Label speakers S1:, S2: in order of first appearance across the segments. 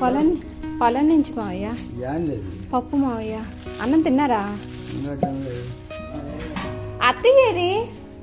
S1: పొలం పొలం నుంచి మావయ్య
S2: ఏంది
S1: పప్పు మావయ్య అన్నం తిన్నారా
S2: ఇంకా
S1: అత్తయ్య ఏది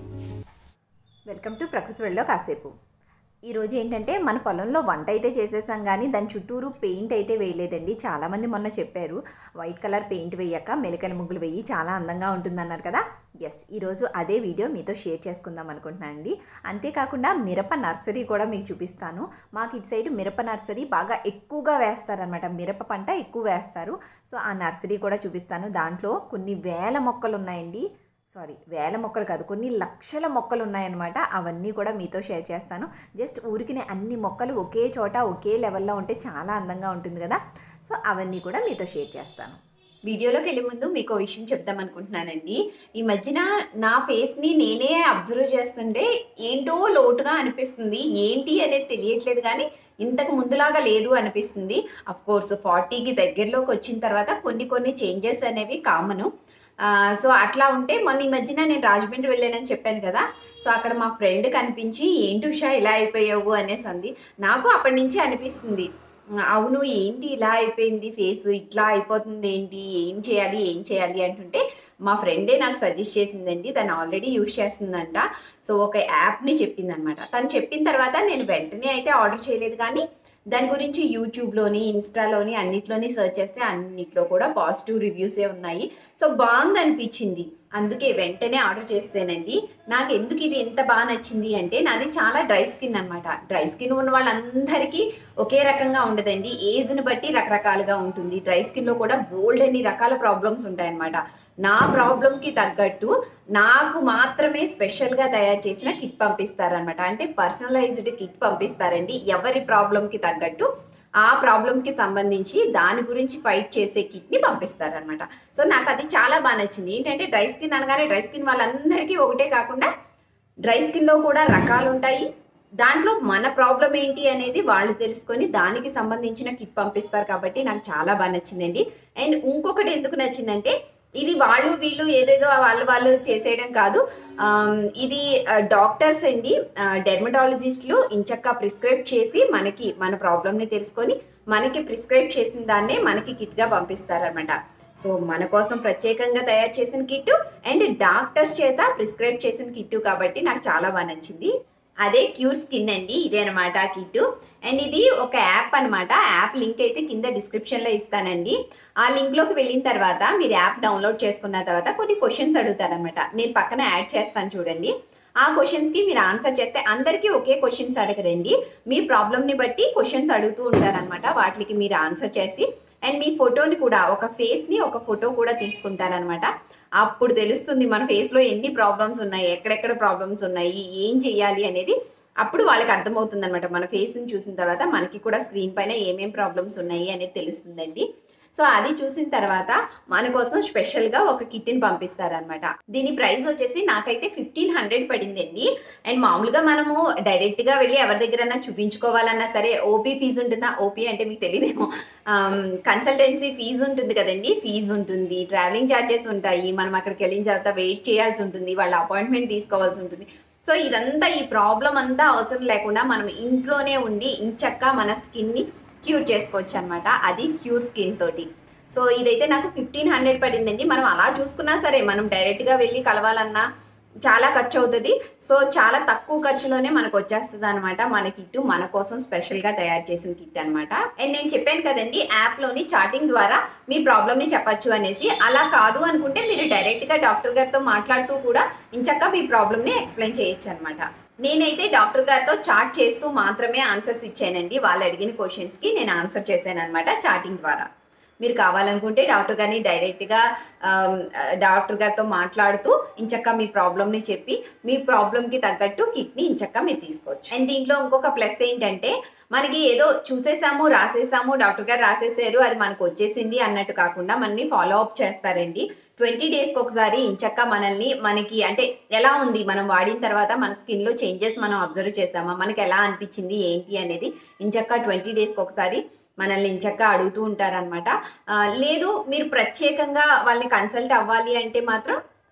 S1: వెల్కమ్ టు ప్రకృతి వెళ్ళలో కాసేపు ఈరోజు ఏంటంటే మన పొలంలో వంట అయితే చేసేసాం కానీ దాని చుట్టూరు పెయింట్ అయితే వేయలేదండి చాలామంది మొన్న చెప్పారు వైట్ కలర్ పెయింట్ వేయక మెలికల ముగ్గులు వేయి చాలా అందంగా ఉంటుందన్నారు కదా ఎస్ ఈరోజు అదే వీడియో మీతో షేర్ చేసుకుందాం అనుకుంటున్నాను అండి అంతేకాకుండా మిరప నర్సరీ కూడా మీకు చూపిస్తాను మాకు ఇటు సైడ్ మిరప నర్సరీ బాగా ఎక్కువగా వేస్తారనమాట మిరప పంట ఎక్కువ వేస్తారు సో ఆ నర్సరీ కూడా చూపిస్తాను దాంట్లో కొన్ని వేల మొక్కలు ఉన్నాయండి సారీ వేల మొక్కలు కాదు కొన్ని లక్షల మొక్కలు ఉన్నాయన్నమాట అవన్నీ కూడా మీతో షేర్ చేస్తాను జస్ట్ ఊరికినే అన్ని మొక్కలు ఒకే చోట ఒకే లెవెల్లో ఉంటే చాలా అందంగా ఉంటుంది కదా సో అవన్నీ కూడా మీతో షేర్ చేస్తాను వీడియోలోకి వెళ్ళే ముందు మీకు ఒక విషయం చెప్దాం అనుకుంటున్నానండి ఈ మధ్యన నా ఫేస్ని నేనే అబ్జర్వ్ చేస్తుంటే ఏంటో లోటుగా అనిపిస్తుంది ఏంటి అనేది తెలియట్లేదు కానీ ఇంతకు ముందులాగా లేదు అనిపిస్తుంది అఫ్ కోర్స్ ఫార్టీకి దగ్గరలోకి వచ్చిన తర్వాత కొన్ని కొన్ని చేంజెస్ అనేవి కామను ఆ, సో అట్లా ఉంటే మొన్న ఈ మధ్యన నేను రాజమండ్రి వెళ్ళానని చెప్పాను కదా సో అక్కడ మా ఫ్రెండ్ కనిపించి ఏంటి ఉషా ఇలా అయిపోయావు అనేసి అంది నాకు అప్పటి నుంచి అనిపిస్తుంది అవును ఏంటి ఇలా అయిపోయింది ఫేస్ ఇట్లా అయిపోతుంది ఏంటి ఏం చేయాలి ఏం చేయాలి అంటుంటే మా ఫ్రెండే నాకు సజెస్ట్ చేసిందండి తను ఆల్రెడీ యూజ్ చేస్తుందంట సో ఒక యాప్ని చెప్పిందనమాట తను చెప్పిన తర్వాత నేను వెంటనే అయితే ఆర్డర్ చేయలేదు కానీ దాని గురించి యూట్యూబ్లోని ఇన్స్టాలోని అన్నిట్లోని సెర్చ్ చేస్తే అన్నిట్లో కూడా పాజిటివ్ రివ్యూసే ఉన్నాయి సో బాగుంది అనిపించింది అందుకే వెంటనే ఆర్డర్ చేస్తేనండి నాకు ఎందుకు ఇది ఎంత బాగా నచ్చింది అంటే నాది చాలా డ్రై స్కిన్ అనమాట డ్రై స్కిన్ ఉన్న వాళ్ళందరికీ ఒకే రకంగా ఉండదండి ఏజ్ని బట్టి రకరకాలుగా ఉంటుంది డ్రై స్కిన్లో కూడా బోల్డ్ అన్ని రకాల ప్రాబ్లమ్స్ ఉంటాయన్నమాట నా ప్రాబ్లంకి తగ్గట్టు నాకు మాత్రమే స్పెషల్గా తయారు చేసిన కిట్ పంపిస్తారనమాట అంటే పర్సనలైజ్డ్ కిట్ పంపిస్తారండి ఎవరి ప్రాబ్లంకి తగ్గట్టు ఆ ప్రాబ్లంకి సంబంధించి దాని గురించి ఫైట్ చేసే కిట్ని పంపిస్తారనమాట సో నాకు అది చాలా బాగా నచ్చింది ఏంటంటే డ్రై స్కిన్ అనగానే డ్రై స్కిన్ వాళ్ళందరికీ ఒకటే కాకుండా డ్రై స్కిన్లో కూడా రకాలు ఉంటాయి దాంట్లో మన ప్రాబ్లం ఏంటి అనేది వాళ్ళు తెలుసుకొని దానికి సంబంధించిన కిట్ పంపిస్తారు కాబట్టి నాకు చాలా బాగా నచ్చిందండి అండ్ ఇంకొకటి ఎందుకు నచ్చిందంటే ఇది వాళ్ళు వీళ్ళు ఏదేదో వాళ్ళు వాళ్ళు చేసేయడం కాదు ఆమ్, ఇది డాక్టర్స్ అండి డెర్మటాలజిస్టులు ఇంచక్క ప్రిస్క్రైబ్ చేసి మనకి మన ప్రాబ్లమ్ని తెలుసుకొని మనకి ప్రిస్క్రైబ్ చేసిన దాన్నే మనకి కిట్గా పంపిస్తారనమాట సో మన కోసం ప్రత్యేకంగా తయారు చేసిన కిట్టు అండ్ డాక్టర్స్ చేత ప్రిస్క్రైబ్ చేసిన కిట్టు కాబట్టి నాకు చాలా బాగా నచ్చింది అదే క్యూర్ స్కిన్ అండి ఇదే అనమాట ఆ కిట్టు అండ్ ఇది ఒక యాప్ అనమాట యాప్ లింక్ అయితే కింద డిస్క్రిప్షన్లో ఇస్తానండి ఆ లింక్లోకి వెళ్ళిన తర్వాత మీరు యాప్ డౌన్లోడ్ చేసుకున్న తర్వాత కొన్ని క్వశ్చన్స్ అడుగుతారనమాట నేను పక్కన యాడ్ చేస్తాను చూడండి ఆ క్వశ్చన్స్కి మీరు ఆన్సర్ చేస్తే అందరికీ ఒకే క్వశ్చన్స్ అడగరండి మీ ప్రాబ్లమ్ని బట్టి క్వశ్చన్స్ అడుగుతూ ఉంటారనమాట వాటికి మీరు ఆన్సర్ చేసి అండ్ మీ ఫోటోని కూడా ఒక ఫేస్ని ఒక ఫోటో కూడా తీసుకుంటారనమాట అప్పుడు తెలుస్తుంది మన ఫేస్లో ఎన్ని ప్రాబ్లమ్స్ ఉన్నాయి ఎక్కడెక్కడ ప్రాబ్లమ్స్ ఉన్నాయి ఏం చేయాలి అనేది అప్పుడు వాళ్ళకి అర్థమవుతుంది అనమాట మన ఫేస్ని చూసిన తర్వాత మనకి కూడా స్క్రీన్ పైన ఏమేం ప్రాబ్లమ్స్ ఉన్నాయి అనేది తెలుస్తుందండి సో అది చూసిన తర్వాత మన కోసం స్పెషల్గా ఒక కిట్ని పంపిస్తారనమాట దీని ప్రైస్ వచ్చేసి నాకైతే ఫిఫ్టీన్ హండ్రెడ్ పడిందండి అండ్ మామూలుగా మనము డైరెక్ట్గా వెళ్ళి ఎవరి దగ్గరైనా చూపించుకోవాలన్నా సరే ఓపీ ఫీజు ఉంటుందా ఓపీ అంటే మీకు తెలియదేమో కన్సల్టెన్సీ ఫీజు ఉంటుంది కదండి ఫీజు ఉంటుంది ట్రావెలింగ్ ఛార్జెస్ ఉంటాయి మనం అక్కడికి వెళ్ళిన తర్వాత వెయిట్ చేయాల్సి ఉంటుంది వాళ్ళ అపాయింట్మెంట్ తీసుకోవాల్సి ఉంటుంది సో ఇదంతా ఈ ప్రాబ్లం అంతా అవసరం లేకుండా మనం ఇంట్లోనే ఉండి ఇంచక్క మన స్కిన్ని క్యూర్ చేసుకోవచ్చు అనమాట అది క్యూర్ స్కిన్ తోటి సో ఇదైతే నాకు ఫిఫ్టీన్ హండ్రెడ్ పడిందండి మనం అలా చూసుకున్నా సరే మనం డైరెక్ట్గా వెళ్ళి కలవాలన్నా చాలా ఖర్చు అవుతుంది సో చాలా తక్కువ ఖర్చులోనే మనకు వచ్చేస్తుంది అనమాట మన కిట్ మన కోసం స్పెషల్గా తయారు చేసిన కిట్ అనమాట అండ్ నేను చెప్పాను కదండి యాప్లోని చాటింగ్ ద్వారా మీ ప్రాబ్లమ్ని చెప్పచ్చు అనేసి అలా కాదు అనుకుంటే మీరు డైరెక్ట్గా డాక్టర్ గారితో మాట్లాడుతూ కూడా ఇంచక్క మీ ప్రాబ్లమ్ని ఎక్స్ప్లెయిన్ చేయొచ్చు అనమాట నేనైతే డాక్టర్ గారితో చాట్ చేస్తూ మాత్రమే ఆన్సర్స్ ఇచ్చానండి వాళ్ళు అడిగిన క్వశ్చన్స్కి నేను ఆన్సర్ చేశాను అనమాట చాటింగ్ ద్వారా మీరు కావాలనుకుంటే డాక్టర్ గారిని డైరెక్ట్గా ఆమ్, డాక్టర్ గారితో మాట్లాడుతూ ఇంచక్క మీ ప్రాబ్లమ్ని చెప్పి మీ ప్రాబ్లమ్కి తగ్గట్టు కిట్ని ఇంచక్క మీరు తీసుకోవచ్చు అండ్ దీంట్లో ఇంకొక ప్లస్ ఏంటంటే మనకి ఏదో చూసేసాము రాసేసాము డాక్టర్ గారు రాసేసారు అది మనకు వచ్చేసింది అన్నట్టు కాకుండా మనని ఫాలో అప్ చేస్తారండి ట్వంటీ డేస్కి ఒకసారి ఇంచక్క మనల్ని మనకి అంటే ఎలా ఉంది మనం వాడిన తర్వాత మన స్కిన్లో చేంజెస్ మనం అబ్జర్వ్ చేసామా మనకి ఎలా అనిపించింది ఏంటి అనేది ఇంచక్క ట్వంటీ డేస్కి ఒకసారి మనల్ని ఇంచక్క అడుగుతూ ఉంటారనమాట లేదు మీరు ప్రత్యేకంగా వాళ్ళని కన్సల్ట్ అవ్వాలి అంటే మాత్రం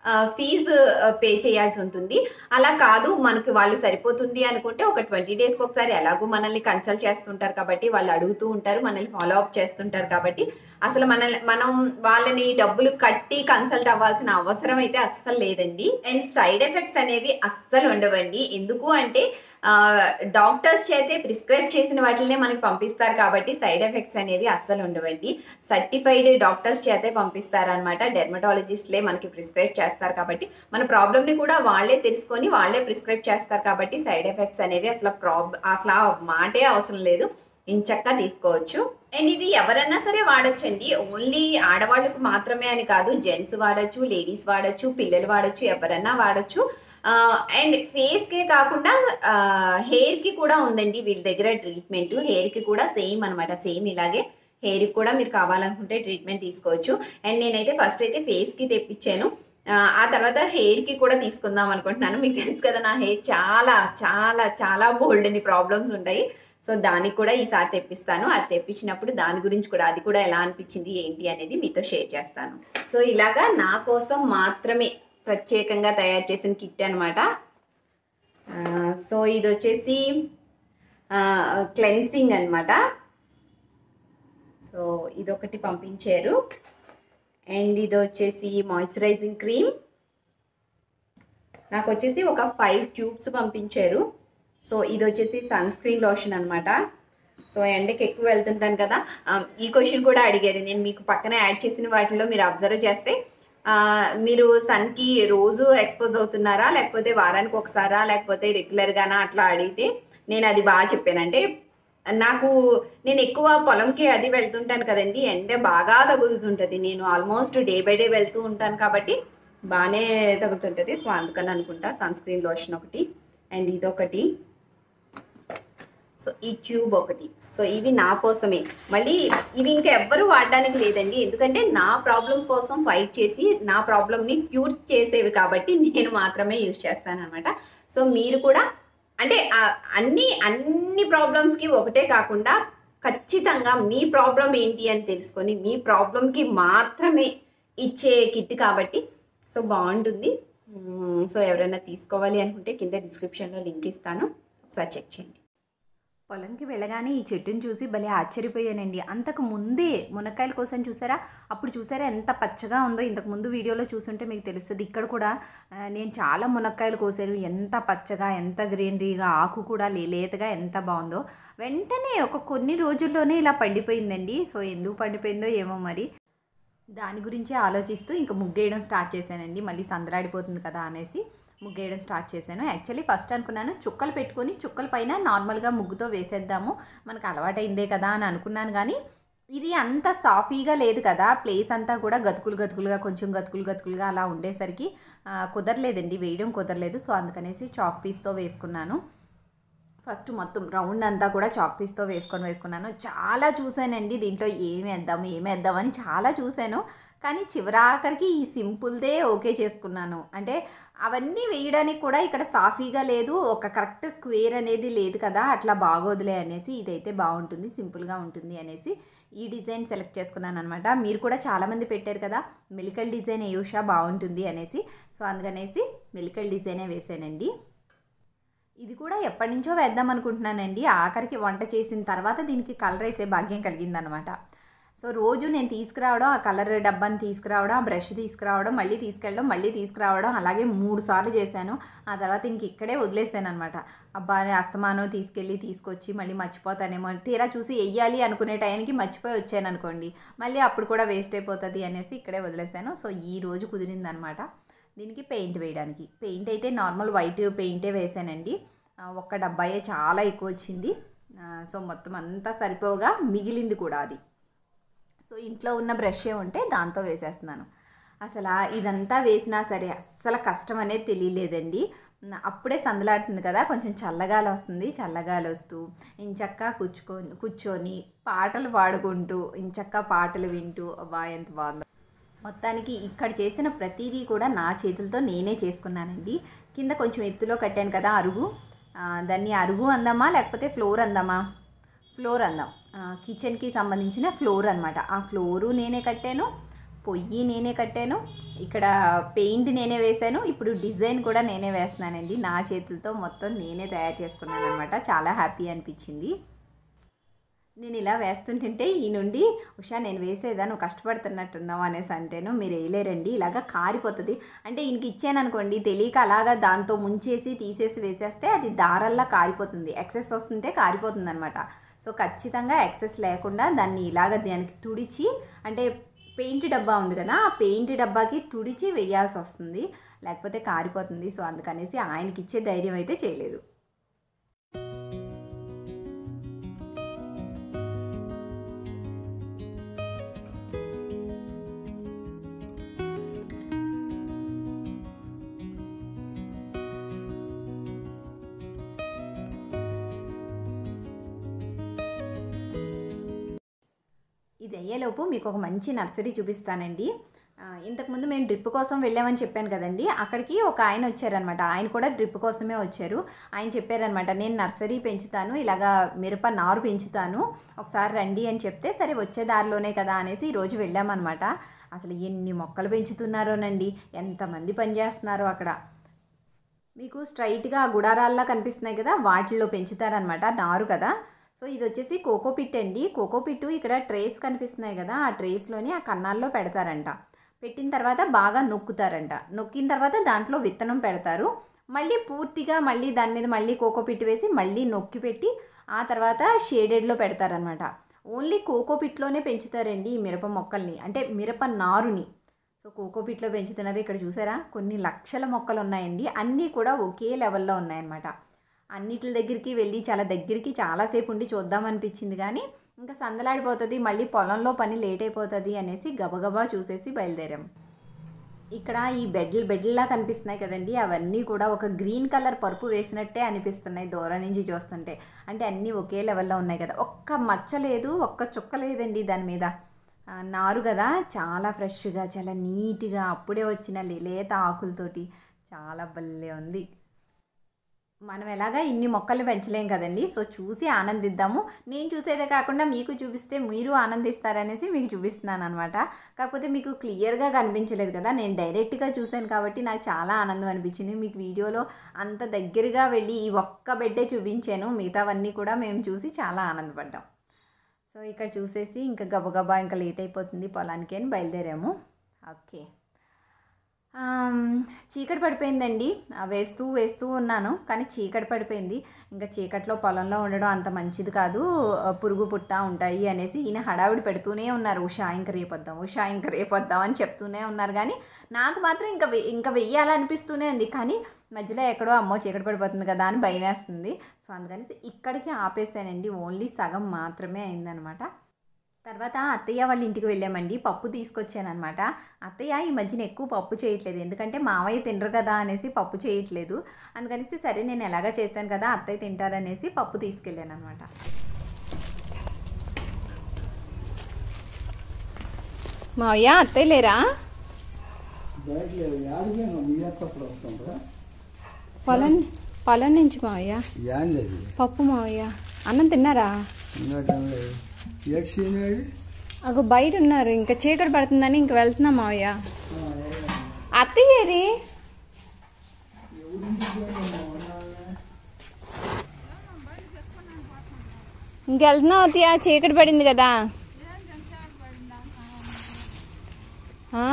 S1: ఫీజు పే చేయాల్సి ఉంటుంది అలా కాదు మనకి వాళ్ళు సరిపోతుంది అనుకుంటే ఒక ట్వంటీ డేస్కి ఒకసారి ఎలాగో మనల్ని కన్సల్ట్ చేస్తుంటారు కాబట్టి వాళ్ళు అడుగుతూ ఉంటారు మనల్ని ఫాలో అప్ చేస్తుంటారు కాబట్టి అసలు మనల్ని మనం వాళ్ళని డబ్బులు కట్టి కన్సల్ట్ అవ్వాల్సిన అవసరం అయితే అస్సలు లేదండి అండ్ సైడ్ ఎఫెక్ట్స్ అనేవి అస్సలు ఉండవండి ఎందుకు అంటే డాక్టర్స్ చేతే ప్రిస్క్రైబ్ చేసిన వాటినే మనకి పంపిస్తారు కాబట్టి సైడ్ ఎఫెక్ట్స్ అనేవి అస్సలు ఉండవండి సర్టిఫైడ్ డాక్టర్స్ చేతే పంపిస్తారనమాట డెర్మటాలజిస్ట్లే మనకి ప్రిస్క్రైబ్ చేస్తారు కాబట్టి మన ప్రాబ్లమ్ని కూడా వాళ్ళే తెలుసుకొని వాళ్ళే ప్రిస్క్రైబ్ చేస్తారు కాబట్టి సైడ్ ఎఫెక్ట్స్ అనేవి అసలు ప్రాబ్ అసలు ఆ మాటే అవసరం లేదు ఇంచక్క తీసుకోవచ్చు అండ్ ఇది ఎవరన్నా సరే వాడచ్చండి ఓన్లీ ఆడవాళ్ళకు మాత్రమే అని కాదు జెంట్స్ వాడచ్చు లేడీస్ వాడచ్చు పిల్లలు వాడచ్చు ఎవరన్నా వాడచ్చు అండ్ ఫేస్కే కాకుండా హెయిర్కి కూడా ఉందండి వీళ్ళ దగ్గర ట్రీట్మెంట్ హెయిర్కి కూడా సేమ్ అనమాట సేమ్ ఇలాగే హెయిర్కి కూడా మీరు కావాలనుకుంటే ట్రీట్మెంట్ తీసుకోవచ్చు అండ్ నేనైతే ఫస్ట్ అయితే ఫేస్కి తెప్పించాను ఆ, ఆ తర్వాత హెయిర్కి కూడా తీసుకుందాం అనుకుంటున్నాను మీకు తెలుసు కదా నా హెయిర్ చాలా చాలా చాలా బోల్డ్ అని ప్రాబ్లమ్స్ ఉంటాయి సో దానికి కూడా ఈసారి తెప్పిస్తాను అది తెప్పించినప్పుడు దాని గురించి కూడా అది కూడా ఎలా అనిపించింది ఏంటి అనేది మీతో షేర్ చేస్తాను సో ఇలాగా నా కోసం మాత్రమే ప్రత్యేకంగా తయారు చేసిన కిట్ అనమాట సో ఇది వచ్చేసి క్లెన్సింగ్ అనమాట సో ఇదొకటి పంపించారు అండ్ ఇది వచ్చేసి మాయిశ్చరైజింగ్ క్రీమ్ నాకు వచ్చేసి ఒక ఫైవ్ ట్యూబ్స్ పంపించారు సో ఇది వచ్చేసి సన్ స్క్రీన్ లోషన్ అనమాట సో ఎండకి ఎక్కువ వెళ్తుంటాను కదా ఆ, ఈ క్వశ్చన్ కూడా అడిగారు నేను మీకు పక్కన యాడ్ చేసిన వాటిలో మీరు అబ్జర్వ్ చేస్తే ఆ, మీరు సన్కి రోజు ఎక్స్పోజ్ అవుతున్నారా లేకపోతే వారానికి ఒకసారా లేకపోతే రెగ్యులర్గానా అట్లా అడిగితే నేను అది బాగా చెప్పాను అంటే నాకు నేను ఎక్కువ పొలంకి అది వెళ్తుంటాను కదండి ఎండ బాగా తగులుతుంటుంది నేను ఆల్మోస్ట్ డే బై డే వెళ్తూ ఉంటాను కాబట్టి బాగానే తగులుతుంటుంది సో అందుకని అనుకుంటా సన్ స్క్రీన్ లోషన్ ఒకటి అండ్ ఇదొకటి సో ఈ ట్యూబ్ ఒకటి సో ఇవి నా కోసమే మళ్ళీ ఇవి ఇంకా ఎవ్వరు వాడడానికి లేదండి ఎందుకంటే నా ప్రాబ్లం కోసం ఫైట్ చేసి నా ప్రాబ్లమ్ని క్యూర్ చేసేవి కాబట్టి నేను మాత్రమే యూజ్ చేస్తాను అనమాట సో మీరు కూడా అంటే ఆ అన్ని అన్ని ప్రాబ్లమ్స్కి ఒకటే కాకుండా ఖచ్చితంగా మీ ప్రాబ్లం ఏంటి అని తెలుసుకొని మీ ప్రాబ్లంకి మాత్రమే ఇచ్చే కిట్ కాబట్టి సో బాగుంటుంది మ్మ్, సో ఎవరైనా తీసుకోవాలి అనుకుంటే కింద డిస్క్రిప్షన్లో లింక్ ఇస్తాను ఒకసారి చెక్ చేయండి
S2: పొలంకి వెళ్ళగానే ఈ చెట్టుని చూసి భలే ఆశ్చర్యపోయానండి అంతకు ముందే మునక్కాయల కోసం చూసారా అప్పుడు చూసారా ఎంత పచ్చగా ఉందో ఇంతకు ముందు వీడియోలో చూసుంటే మీకు తెలుస్తుంది ఇక్కడ కూడా ఆ, నేను చాలా మునక్కాయలు కోసాను ఎంత పచ్చగా ఎంత గ్రీనరీగా ఆకు కూడా లే- లేతగా ఎంత బాగుందో వెంటనే ఒక కొన్ని రోజుల్లోనే ఇలా పండిపోయిందండి సో ఎందుకు పండిపోయిందో ఏమో మరి దాని గురించి ఆలోచిస్తూ ఇంకా ముగ్గేయడం స్టార్ట్ చేశానండి మళ్ళీ సందలాడిపోతుంది కదా అనేసి ముగ్గేయడం స్టార్ట్ చేశాను యాక్చువల్లీ ఫస్ట్ అనుకున్నాను చుక్కలు పెట్టుకొని చుక్కల పైన నార్మల్గా ముగ్గుతో వేసేద్దాము మనకు అలవాటైందే కదా అని అనుకున్నాను కానీ ఇది అంత సాఫీగా లేదు కదా ప్లేస్ అంతా కూడా గతుకులు గతుకులుగా కొంచెం గతుకులు గతుకులుగా అలా ఉండేసరికి ఆ, కుదరలేదండి వేయడం కుదరలేదు సో అందుకనేసి చాక్ పీస్తో వేసుకున్నాను ఫస్ట్ మొత్తం రౌండ్ అంతా కూడా చాక్ పీస్తో వేసుకొని వేసుకున్నాను చాలా చూశానండి దీంట్లో ఏమి వేద్దాము ఏమి వేద్దామని చాలా చూశాను కానీ చివరాఖరికి ఈ సింపుల్దే ఓకే చేసుకున్నాను అంటే అవన్నీ వేయడానికి కూడా ఇక్కడ సాఫీగా లేదు ఒక కరెక్ట్ స్క్వేర్ అనేది లేదు కదా అట్లా బాగోదులే అనేసి ఇదైతే బాగుంటుంది సింపుల్గా ఉంటుంది అనేసి ఈ డిజైన్ సెలెక్ట్ చేసుకున్నాను అనమాట మీరు కూడా చాలామంది పెట్టారు కదా మెలికల్ డిజైన్ ఏ ఉషా బాగుంటుంది అనేసి సో అందుకనేసి మెలికల్ డిజైనే వేసానండి ఇది కూడా ఎప్పటి నుంచో వేద్దాం అనుకుంటున్నానండి ఆఖరికి వంట చేసిన తర్వాత దీనికి కలర్ వేసే భాగ్యం కలిగిందనమాట సో రోజు నేను తీసుకురావడం ఆ కలర్ డబ్బాని తీసుకురావడం ఆ బ్రష్ తీసుకురావడం మళ్ళీ తీసుకెళ్ళడం మళ్ళీ తీసుకురావడం అలాగే మూడు సార్లు చేశాను ఆ తర్వాత ఇంక ఇక్కడే వదిలేసాను అనమాట అబ్బా అస్తమానం తీసుకెళ్ళి తీసుకొచ్చి మళ్ళీ మర్చిపోతానేమో తీరా చూసి వెయ్యాలి అనుకునే టైంకి మర్చిపోయి వచ్చాను అనుకోండి మళ్ళీ అప్పుడు కూడా వేస్ట్ అయిపోతుంది అనేసి ఇక్కడే వదిలేసాను సో ఈ రోజు కుదిరిందనమాట దీనికి పెయింట్ వేయడానికి పెయింట్ అయితే నార్మల్ వైట్ పెయింటే వేసానండి ఆ, ఒక్క డబ్బాయే చాలా ఎక్కువ వచ్చింది ఆ, సో మొత్తం అంతా సరిపోగా మిగిలింది కూడా అది సో ఇంట్లో ఉన్న బ్రష్ ఉంటే దాంతో వేసేస్తున్నాను అసలు ఆ ఇదంతా వేసినా సరే అస్సలు కష్టం అనేది తెలియలేదండి న- అప్పుడే సందలాడుతుంది కదా కొంచెం చల్లగాలి వస్తుంది చల్లగాలి వస్తూ ఇంచక్క కూర్చుకొని కూర్చొని పాటలు పాడుకుంటూ ఇంచక్క పాటలు వింటూ అబ్బా ఎంత బాగుందో మొత్తానికి ఇక్కడ చేసిన ప్రతిదీ కూడా నా చేతులతో నేనే చేసుకున్నానండి కింద కొంచెం ఎత్తులో కట్టాను కదా అరుగు ఆ, దాన్ని అరుగు అందామా లేకపోతే ఫ్లోర్ అందామా ఫ్లోర్ అందాం ఆ, కిచెన్కి సంబంధించిన ఫ్లోర్ అనమాట ఆ ఫ్లోరు నేనే కట్టాను
S1: పొయ్యి నేనే కట్టాను ఇక్కడ పెయింట్ నేనే వేశాను ఇప్పుడు డిజైన్ కూడా నేనే వేస్తున్నానండి నా చేతులతో మొత్తం నేనే తయారు చేసుకున్నాను అనమాట చాలా హ్యాపీ అనిపించింది నేను ఇలా వేస్తుంటుంటే ఈ నుండి ఉషా నేను వేసేదా నువ్వు కష్టపడుతున్నట్టున్నావు అనేసి అంటేను మీరు వేయలేరండి ఇలాగా కారిపోతుంది అంటే ఇంక ఇచ్చాను అనుకోండి తెలియక అలాగా దాంతో ముంచేసి తీసేసి వేసేస్తే అది దారల్లా కారిపోతుంది ఎక్సెస్ వస్తుంటే కారిపోతుంది అనమాట సో ఖచ్చితంగా ఎక్సెస్ లేకుండా దాన్ని ఇలాగ దానికి తుడిచి అంటే పెయింట్ డబ్బా ఉంది కదా ఆ పెయింట్ డబ్బాకి తుడిచి వేయాల్సి వస్తుంది లేకపోతే కారిపోతుంది సో అందుకనేసి ఆయనకి ఇచ్చే ధైర్యం అయితే చేయలేదు ఇది అయ్యేలోపు మీకు ఒక మంచి నర్సరీ చూపిస్తానండి ఆ, ఇంతకుముందు మేము డ్రిప్ కోసం వెళ్ళామని చెప్పాను కదండి అక్కడికి ఒక ఆయన వచ్చారనమాట ఆయన కూడా డ్రిప్ కోసమే వచ్చారు ఆయన చెప్పారనమాట నేను నర్సరీ పెంచుతాను ఇలాగా మిరప నారు పెంచుతాను ఒకసారి రండి అని చెప్తే సరే వచ్చే దారిలోనే కదా అనేసి ఈరోజు వెళ్ళామన్నమాట అసలు ఎన్ని మొక్కలు పెంచుతున్నారోనండి ఎంతమంది పనిచేస్తున్నారో అక్కడ మీకు స్ట్రైట్గా గుడారాల్లా కనిపిస్తున్నాయి కదా వాటిల్లో పెంచుతారనమాట నారు కదా సో ఇది వచ్చేసి కోకో పిట్ అండి కోకో పిట్టు ఇక్కడ ట్రేస్ కనిపిస్తున్నాయి కదా ఆ ట్రేస్లోని ఆ కన్నాల్లో పెడతారంట పెట్టిన తర్వాత బాగా నొక్కుతారంట నొక్కిన తర్వాత దాంట్లో విత్తనం పెడతారు మళ్ళీ పూర్తిగా మళ్ళీ దాని మీద మళ్ళీ కోకో పిట్ వేసి మళ్ళీ నొక్కి పెట్టి ఆ తర్వాత షేడెడ్లో పెడతారనమాట ఓన్లీ కోకో పిట్లోనే పెంచుతారండి ఈ మిరప మొక్కల్ని అంటే మిరప నారుని సో కోకోపీట్లో పెంచుతున్నారు ఇక్కడ చూసారా కొన్ని లక్షల మొక్కలు ఉన్నాయండి అన్నీ కూడా ఒకే లెవెల్లో ఉన్నాయన్నమాట అన్నిటి దగ్గరికి వెళ్ళి చాలా దగ్గరికి చాలాసేపు ఉండి చూద్దామనిపించింది కానీ ఇంకా సందలాడిపోతుంది మళ్ళీ పొలంలో పని లేట్ అయిపోతుంది అనేసి గబగబా చూసేసి బయలుదేరాం ఇక్కడ ఈ బెడ్లు బెడ్లా కనిపిస్తున్నాయి కదండి అవన్నీ కూడా ఒక గ్రీన్ కలర్ పరుపు వేసినట్టే అనిపిస్తున్నాయి దూరం నుంచి చూస్తుంటే అంటే అన్నీ ఒకే లెవెల్లో ఉన్నాయి కదా ఒక్క మచ్చ లేదు ఒక్క చుక్క లేదండి దాని మీద ఆ, నారు కదా చాలా ఫ్రెష్గా చాలా నీట్గా అప్పుడే వచ్చిన లే- లేత ఆకులతోటి చాలా భలే ఉంది మనం ఎలాగా ఇన్ని మొక్కలు పెంచలేం కదండి సో చూసి ఆనందిద్దాము నేను చూసేదే కాకుండా మీకు చూపిస్తే మీరు ఆనందిస్తారనేసి మీకు చూపిస్తున్నాను అనమాట కాకపోతే మీకు క్లియర్గా కనిపించలేదు కదా నేను డైరెక్ట్గా చూశాను కాబట్టి నాకు చాలా ఆనందం అనిపించింది మీకు వీడియోలో అంత దగ్గరగా వెళ్ళి ఈ ఒక్క బెడ్డే చూపించాను మిగతావన్నీ కూడా మేము చూసి చాలా ఆనందపడ్డాం సో ఇక్కడ చూసేసి ఇంకా గబగబా ఇంకా లేట్ అయిపోతుంది పొలానికి అని బయలుదేరాము ఓకే ఆమ్, చీకటి పడిపోయిందండి ఆ, వేస్తూ వేస్తూ ఉన్నాను కానీ చీకటి పడిపోయింది ఇంకా చీకట్లో పొలంలో ఉండడం అంత మంచిది కాదు ఆ, పురుగు పుట్ట ఉంటాయి అనేసి ఈయన హడావిడి పెడుతూనే ఉన్నారు ఉషా ఇంక రేపొద్దాం ఉషా ఇంక రేపొద్దాం అని చెప్తూనే ఉన్నారు కానీ నాకు మాత్రం ఇంకా వె- ఇంకా వెయ్యాలనిపిస్తూనే ఉంది కానీ మధ్యలో ఎక్కడో అమ్మో చీకటి పడిపోతుంది కదా అని భయం వేస్తుంది సో అందుకని ఇక్కడికి ఆపేసానండి ఓన్లీ సగం మాత్రమే అయిందనమాట తర్వాత అత్తయ్య వాళ్ళ ఇంటికి వెళ్ళామండి పప్పు తీసుకొచ్చానమాట అత్తయ్య ఈ మధ్యన ఎక్కువ పప్పు చేయట్లేదు ఎందుకంటే మావయ్య తినరు కదా అనేసి పప్పు చేయట్లేదు అందుకనేసి సరే నేను ఎలాగా చేశాను కదా అత్తయ్య తింటారనేసి పప్పు తీసుకెళ్ళాను అనమాట మావయ్య అత్తయ్య లేరా పొలం పొలం నుంచి మావయ్య
S3: ఏంది
S1: పప్పు మావయ్య అన్నం తిన్నారా
S3: ఎటు సీనాడు
S1: అగో బయట ఉన్నారు ఇంకా చీకటి పడుతుందని ఇంక వెళ్తున్నాం మావయ్య అత్తయ్య ఏది ఇంకెళ్తున్నాం అత్తయ్య చీకటి పడింది కదా ఆ?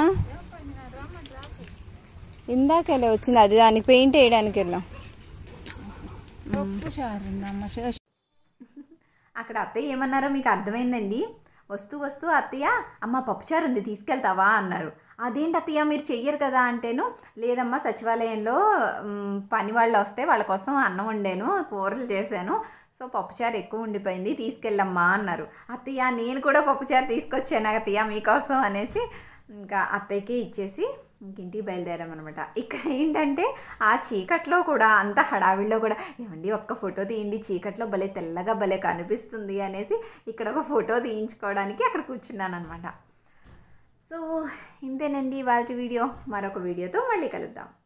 S1: ఇందాకెళ్ళి వచ్చింది అది దానికి పెయింట్ వేయడానికి వెళ్ళాం అక్కడ అత్తయ్య ఏమన్నారో మీకు అర్థమైందండి వస్తూ వస్తూ అత్తయ్య అమ్మ పప్పుచారు ఉంది తీసుకెళ్తావా అన్నారు అదేంటి అత్తయ్య మీరు చెయ్యరు కదా అంటేను లేదమ్మా సచివాలయంలో మ్, పని వాళ్ళు వస్తే వాళ్ళ కోసం అన్నం వండాను కూరలు చేశాను సో పప్పుచారు ఎక్కువ ఉండిపోయింది తీసుకెళ్ళమ్మా అన్నారు అత్తయ్య నేను కూడా పప్పుచారు తీసుకొచ్చాను అత్తయ్య మీకోసం అనేసి ఇంకా అత్తయ్యకే ఇచ్చేసి ఇంక ఇంటికి బయలుదేరామన్నమాట ఇక్కడ ఏంటంటే ఆ చీకట్లో కూడా అంత హడావిడిలో కూడా ఏమండి ఒక్క ఫోటో తీయండి చీకట్లో భలే తెల్లగా భలే కనిపిస్తుంది అనేసి ఇక్కడ ఒక ఫోటో తీయించుకోవడానికి అక్కడ కూర్చున్నాను అనమాట సో ఇంతేనండి వాళ్ళ వీడియో మరొక వీడియోతో మళ్ళీ కలుద్దాం